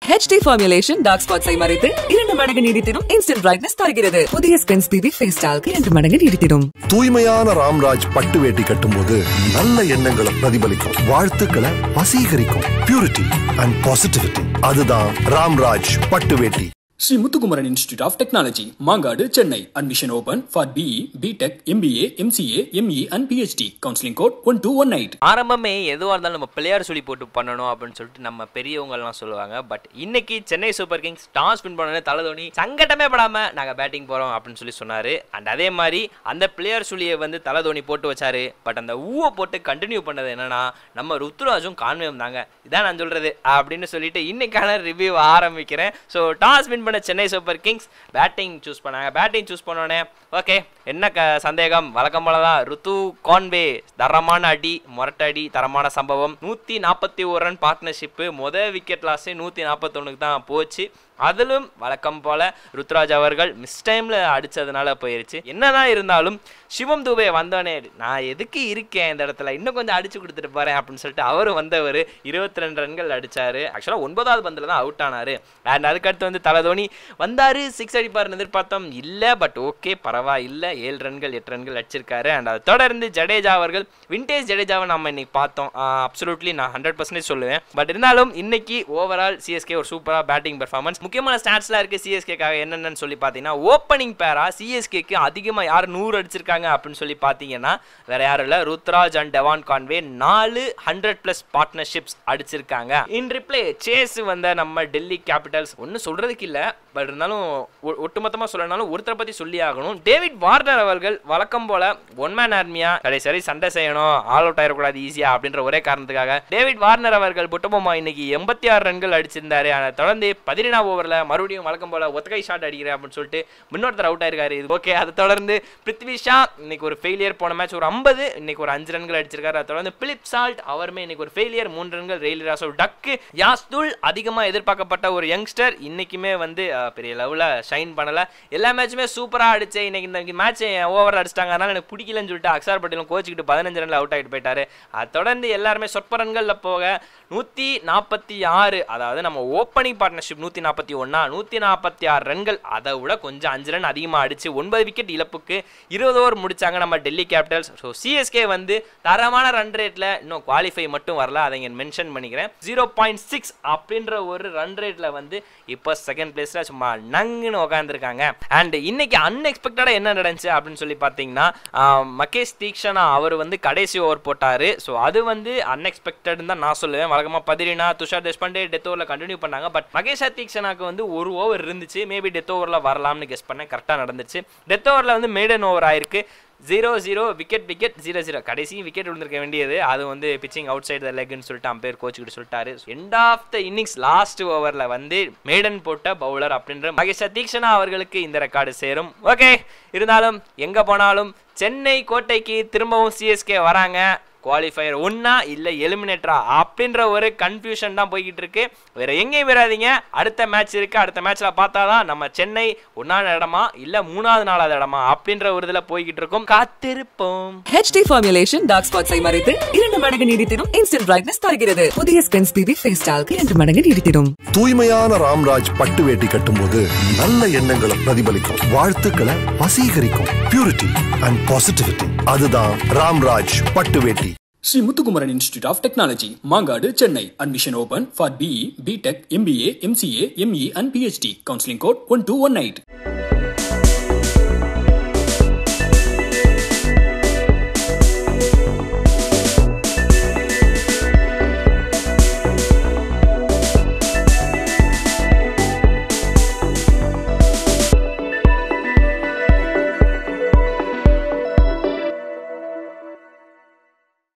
HD formulation dark ஸ்பாட்ஸை மறைத்து இரண்டு மடங்கு நீடித்திடும் இன்ஸ்டன்ட் பிரைட்னஸ் தருகிறது புதிய ஸ்பென்ஸ் பிபி ஃபேஸ் டால்க் இரண்டு மடங்கு நீடித்திடும் தூய்மையான ராம்ராஜ் பட்டு வேட்டி கட்டும்போது நல்ல எண்ணங்களை பிரதிபலிக்கும் வாழ்த்துக்களை வசீகரிக்கும் பியூரிட்டி அண்ட் பாசிட்டிவிட்டி அதுதான் ராம்ராஜ் பட்டு வேட்டி Sri Muthukumaran institute of technology Mangadu Chennai admission open for BE BTech MBA MCA ME and PhD counselling code one two one eight ஆரம்பமே எதுவாக இருந்தாலும் நம்ம பிள்ளையார் சொல்லி போட்டு பண்ணணும் அப்படின்னு சொல்லிட்டு நம்ம பெரியவங்கலாம் சொல்லுவாங்க பட் இன்னைக்கு Chennai super kings toss win பண்ணோன்னே தலை தோனி சங்கட்டமே படாம நாங்கள் பேட்டிங் போகிறோம் அப்படின்னு சொல்லி சொன்னார் அண்ட் அதே மாதிரி அந்த பிளேயர் சொல்லியை வந்து தலை தோனி போட்டு வச்சாரு பட் அந்த ஊவை போட்டு கண்டினியூ பண்ணது என்னன்னா நம்ம ருத்ராஜும் கான்வேம் தாங்க இதான் நான் சொல்றது அப்படின்னு சொல்லிட்டு இன்னைக்கான ரிவ்யூ ஆரம்பிக்கிறேன் ஸோ டாஸ் வின் பண்ண Chennai super kings batting choose பண்ணாங்க பேட்டிங் சூஸ் பண்ணோடனே ஓகே என்ன க சந்தேகம் வழக்கம் போல தான் ருத்து கான்வே தரமான அடி முரட்டடி தரமான சம்பவம் நூற்றி நாற்பத்தி ஒரு ரன் பார்ட்னர்ஷிப்பு மொதல் விக்கெட் லாஸே நூற்றி நாற்பத்தொன்னுக்கு தான் போச்சு அதிலும் வழக்கம் போல ருத்ராஜ் அவர்கள் மிஸ் டைமில் அடித்ததுனால போயிருச்சு என்னதான் இருந்தாலும் சிவம் தூபே வந்தோடனே நான் எதுக்கு இருக்கேன் இந்த இடத்துல இன்னும் கொஞ்சம் அடிச்சு கொடுத்துட்டு போறேன் அப்படின்னு சொல்லிட்டு அவர் வந்தவர் இருபத்தி ரெண்டு ரன்கள் அடிச்சாரு ஆக்சுவலாக ஒன்பதாவது பந்தில் தான் அவுட் ஆனாரு அண்ட் அதுக்கடுத்து வந்து தலை தோனி வந்தாரு சிக்ஸ் அடிப்பார்னு எதிர்பார்த்தோம் இல்லை பட் ஓகே பரவாயில்லை ஏழு ரன்கள் எட்டு ரன்கள் அடிச்சிருக்காரு அண்ட் அதை தொடர்ந்து ஜடேஜா அவர்கள் விண்டேஜ் ஜடேஜாவை நம்ம இன்னைக்கு பார்த்தோம் அப்சல்யூட்லி நான் ஹண்ட்ரட் பர்சன்டேஜ் சொல்லுவேன் பட் இருந்தாலும் இன்னைக்கு ஓவரால் சிஎஸ்கே ஒரு சூப்பராக பேட்டிங் பெர்ஃபார்மன்ஸ் முக்கியமான ஸ்டாட்ஸ்லாம் இருக்குது சிஎஸ்கேக்காக என்னென்னு சொல்லி பார்த்தீங்கன்னா ஓப்பனிங் பேரா சிஎஸ்கேக்கு அதிகமாக யார் நூறு அடிச்சிருக்காங்க அப்படின்னு சொல்லி பார்த்தீங்கன்னா வேற யாரும் இல்லை ருத்ராஜ் அண்ட் டெவான் கான்வே நாலு ஹண்ட்ரட் ப்ளஸ் பார்ட்னர்ஷிப்ஸ் அடிச்சிருக்காங்க இன் ரிப்ளே சேஸ் வந்த நம்ம டெல்லி கேபிட்டல்ஸ் ஒன்றும் சொல்றதுக்கு இல்லை பட் இருந்தாலும் ஒ- ஒட்டுமொத்தமாக சொல்லனாலும் ஒருத்தரை பற்றி சொல்லி ஆகணும் டேவிட் வார்னர் அவர்கள் வழக்கம் போல ஒன் மேன் ஆர்மியா சரி சரி சண்டை செய்யணும் ஆல் அவுட் ஆயிடக்கூடாது ஈஸியா அப்படின்ற ஒரே காரணத்துக்காக டேவிட் வார்னர் அவர்கள் புட்டபொம்மா இன்னைக்கு எண்பத்தி ஆறு ரன்கள் அடிச்சிருந்தாரு அதை தொடர்ந்து பதினேழாம் ஓவரில் மறுபடியும் வழக்கம் போல ஒத்தகை ஷாட் அடிக்கிறேன் அப்படின்னு சொல்லிட்டு முன்னொருத்தர் அவுட் ஆயிருக்காரு இது ஓகே அதை தொடர்ந்து பிருத்வி ஷா இன்னைக்கு ஒரு ஃபெயிலியர் போன மேட்ச் ஒரு ஐம்பது இன்னைக்கு ஒரு அஞ்சு ரன்கள் அடிச்சிருக்காரு அதை தொடர்ந்து பிலிப் சால்ட் அவருமே இன்னைக்கு ஒரு ஃபெயிலியர் மூன்று ரன்கள் ரெயில் ராசோ டக்கு யாஸ்துல் அதிகமாக எதிர்பார்க்கப்பட்ட ஒரு யங்ஸ்டர் இன்னைக்குமே வந்து அஹ், பெரிய லெவலில் ஷைன் பண்ணல எல்லா மேட்சுமே சூப்பராக அடிச்சு இன்னைக்கு இந்த மேட்ச் ஓவர் அடிச்சிட்டாங்க அதனால எனக்கு பிடிக்கலன்னு சொல்லிட்டு அக்ஷர் பட்டேலும் கோச்சிக்கிட்டு பதினஞ்சு ரன்ல அவுட் ஆகிட்டு போயிட்டாரு அதை தொடர்ந்து எல்லாருமே சொற்ப ரன்களில் போக நூற்றி நாற்பத்தி ஆறு அதாவது நம்ம ஓப்பனிங் பார்ட்னர்ஷிப் நூற்றி நாற்பத்தி ஒன்றா நூற்றி நாற்பத்தி ஆறு ரன்கள் அதை விட கொஞ்சம் அஞ்சு ரன் அதிகமாக அடிச்சு ஒன்பது விக்கெட் இழப்புக்கு இருபது ஓவர் முடிச்சாங்க நம்ம டெல்லி கேபிட்டல்ஸ் ஸோ சிஎஸ்கே வந்து தரமான ரன் ரேட்டில் இன்னும் குவாலிஃபை மட்டும் வரல அதை இங்கே மென்ஷன் பண்ணிக்கிறேன் ஜீரோ பாயிண்ட் சிக்ஸ் அப்படின்ற ஒரு ரன் ரேட்டில் வந்து இப்போ செகண்ட் பிளேஸில் சும்மா நங்குன்னு உட்காந்துருக்காங்க அண்ட் இன்னைக்கு அன்எக்ஸ்பெக்டடாக என்ன நடந்துச்சு அப்படின்னு சொல்லி பார்த்தீங்கன்னா ஆஹ், மகேஷ் தீக்ஷனா அவர் வந்து கடைசி ஓவர் போட்டார் ஸோ அது வந்து அன்எக்ஸ்பெக்டட்னு தான் நான் சொல்லுவேன் வழக்கமாக பதிரினா துஷார் தேஷ்பாண்டே டெத் ஓவரில் கண்டினியூ பண்ணாங்க பட் மகேஷ் தீக்ஷனாக்கு வந்து ஒரு ஓவர் இருந்துச்சு மேபி டெத் ஓவரில் வரலாம்னு கெஸ் பண்ணேன் கரெக்டாக நடந்துச்சு டெத் ஓவரில் வந்து மேடன் ஓவர் ஆயிருக்கு zero zero wicket wicket zero zero கடைசி விக்கெட் விழுந்திருக்க வேண்டியது அது வந்து பிச்சிங் அவுட் சைடு த லெக்னு சொல்லிட்டு அம்பேர் கோச்சுக்கிட்டு சொல்லிட்டாரு end of the innings last ஓவரில் வந்து மேடன் போட்ட பவுலர் அப்படின்ற மகேஷ் தீக்ஷனா அவர்களுக்கு இந்த ரெக்கார்டு சேரும் ஓகே இருந்தாலும் எங்கே போனாலும் சென்னை கோட்டைக்கு திரும்பவும் சிஎஸ்கே வராங்க குவாலிஃபயர் ஒன்னா இல்லை எலிமினேட்டரா அப்படின்ற ஒரு கன்ஃபியூஷன் தான் போய்கிட்டு இருக்கு வேற எங்கேயும் வராதீங்க அடுத்த மேட்ச் இருக்கு அடுத்த மேட்ச்ல பார்த்தாதான் நம்ம சென்னை ஒன்னாவது இடமா இல்ல மூணாவது நாலாவது இடமா அப்படின்ற ஒரு இதுல போய்கிட்டு இருக்கும் காத்திருப்போம் ஹெச்டி ஃபார்முலேஷன் டார்க் ஸ்பாட்ஸை மறைத்து இரண்டு மடங்கு நீடித்திடும் இன்ஸ்டன்ட் பிரைட்னஸ் தருகிறது புதிய ஸ்பென்ஸ் பிபி ஃபேஸ் டால்க் இரண்டு மடங்கு நீடித்திடும் தூய்மையான ராம்ராஜ் பட்டு வேட்டி கட்டும்போது நல்ல எண்ணங்களை பிரதிபலிக்கும் வாழ்த்துக்களை வசீகரிக்கும் பியூரிட்டி அண்ட் பாசிட்டிவிட்டி அதுதான் ராம்ராஜ் பட்டு வேட்டி Sri Muthukumaran institute of technology Mangadu Chennai admission open for BE BTech MBA MCA ME and PhD counselling code one two one eight